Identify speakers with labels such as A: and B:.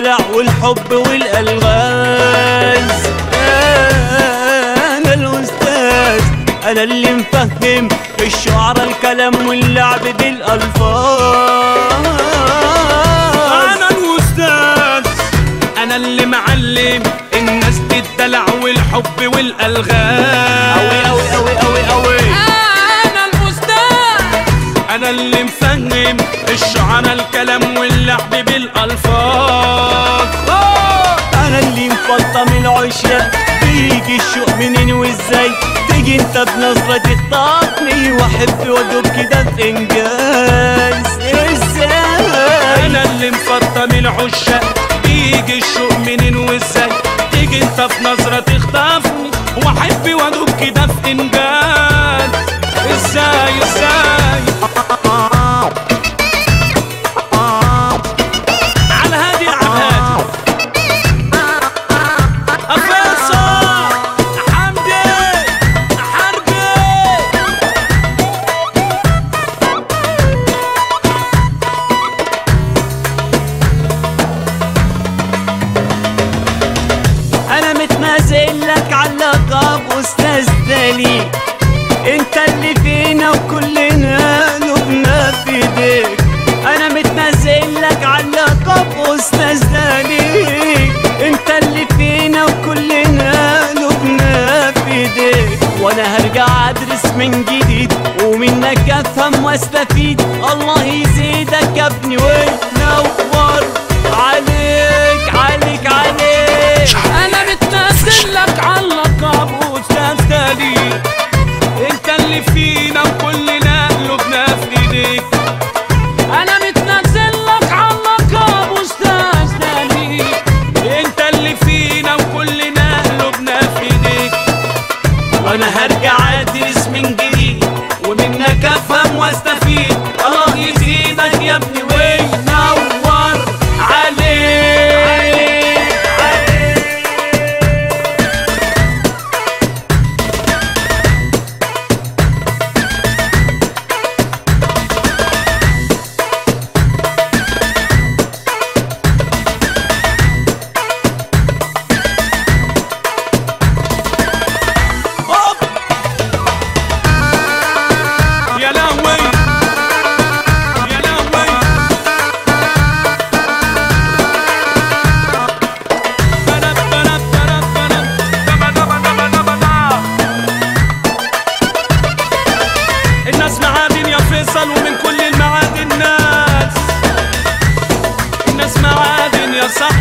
A: الدلع والحب والألغاز أنا الأستاذ أنا اللي مفهم الشعراء الكلام واللعب بالألفاظ
B: انا الاستاذ انا اللي معلم الناس الدلع والحب والالغام
A: أوي أوي أوي أوي أوي
B: انا الاستاذ انا اللي مفهم الشعراء الكلام واللعب بالالفاظ آه.
A: انا اللي مفطم العشاق بيجي الشوق منين وازاي تيجي انت بنظرة تخطفني واحب وادوب كده في انجاز ازاي
B: انا اللي مفطم العشاق بيجي الشوق منين وازاي تيجي انت في نظرة تخطفني واحب وادوب كده في انجاز ازاي ازاي على هادي على هادي أفيصل حمدي حربي
A: انا متنازل لك على اللقب استاذ دليل انت اللي فينا وكلنا لبنا في ايديك انا متنازل لك على اللقب استاذ دليل انت اللي فينا وكلنا لبنا في ايديك وانا هرجع ادرس من جديد ومنك افهم واستفيد الله يزيدك يا ابني وينور عليك عليك عليك
B: انا متنازل لك على اللقب استاذ دليل انت اللي فينا وكلنا قلوبنا في ايديك انا متنازل لك على اللقب استاذ دليل انت اللي فينا وكلنا قلوبنا في ايديك
A: وانا هرجع ادرس من جديد ومنك افهم واستفيد الله يزيدك يا ابني وينور عليك
B: هوب يا لهوي يا لهوي بلا بلا بلا بلا دبا دبا دبا دبا دا. الناس معادن يا فيصل ومن كل المعادن ناس الناس معادن يا صاحبي